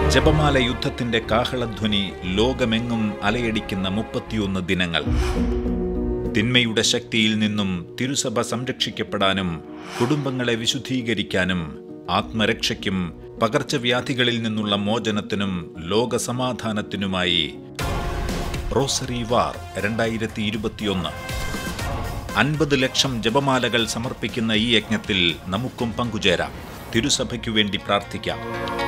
ജപമാല യുദ്ധത്തിന്റെ കാഹളധ്വനി ലോകമെങ്ങും അലയടിക്കുന്ന മുപ്പത്തിയൊന്ന് ദിനങ്ങൾ തിന്മയുടെ ശക്തിയിൽ നിന്നും തിരുസഭ സംരക്ഷിക്കപ്പെടാനും കുടുംബങ്ങളെ വിശുദ്ധീകരിക്കാനും ആത്മരക്ഷയ്ക്കും പകർച്ചവ്യാധികളിൽ നിന്നുള്ള മോചനത്തിനും ലോകസമാധാനത്തിനുമായി റോസറി വാർ രണ്ടായിരത്തി ഇരുപത്തിയൊന്ന് അൻപത് ലക്ഷം ജപമാലകൾ സമർപ്പിക്കുന്ന ഈ യജ്ഞത്തിൽ നമുക്കും പങ്കുചേരാം തിരുസഭയ്ക്കു വേണ്ടി പ്രാർത്ഥിക്കാം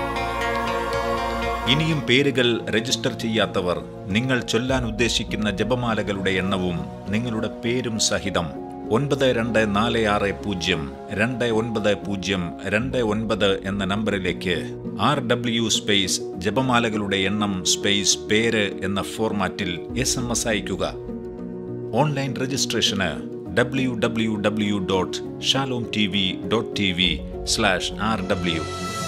ഇനിയും പേരുകൾ രജിസ്റ്റർ ചെയ്യാത്തവർ നിങ്ങൾ ചൊല്ലാൻ ഉദ്ദേശിക്കുന്ന ജപമാലകളുടെ എണ്ണവും നിങ്ങളുടെ പേരും സഹിതം ഒൻപത് രണ്ട് നാല് ആറ് പൂജ്യം രണ്ട് ഒൻപത് പൂജ്യം രണ്ട് ഒൻപത് എന്ന നമ്പറിലേക്ക് ആർ ഡബ്ല്യു സ്പേസ് ജപമാലകളുടെ എണ്ണം സ്പേസ് പേര് എന്ന ഫോർമാറ്റിൽ എസ് എം എസ് അയയ്ക്കുക ഓൺലൈൻ രജിസ്ട്രേഷന് W W W dot Shalom T V dot T V slash R W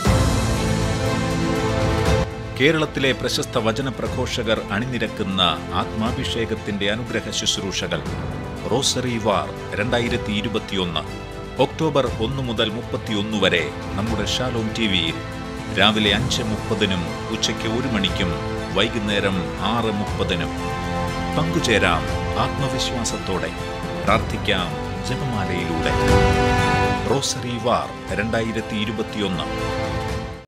കേരളത്തിലെ പ്രശസ്ത വചന പ്രഘോഷകർ അണിനിരക്കുന്ന ആത്മാഭിഷേകത്തിന്റെ അനുഗ്രഹ ശുശ്രൂഷകൾ റോസറി വാർ രണ്ടായിരത്തി ഇരുപത്തിയൊന്ന് ഒക്ടോബർ ഒന്ന് മുതൽ മുപ്പത്തിയൊന്ന് വരെ നമ്മുടെ ഷാലോം ടി വിയിൽ രാവിലെ അഞ്ച് മുപ്പതിനും ഉച്ചയ്ക്ക് ഒരു മണിക്കും വൈകുന്നേരം ആറ് മുപ്പതിനും പങ്കുചേരാം ആത്മവിശ്വാസത്തോടെ പ്രാർത്ഥിക്കാം ജപമാലയിലൂടെ റോസറി വാർ രണ്ടായിരത്തി ഇരുപത്തിയൊന്ന്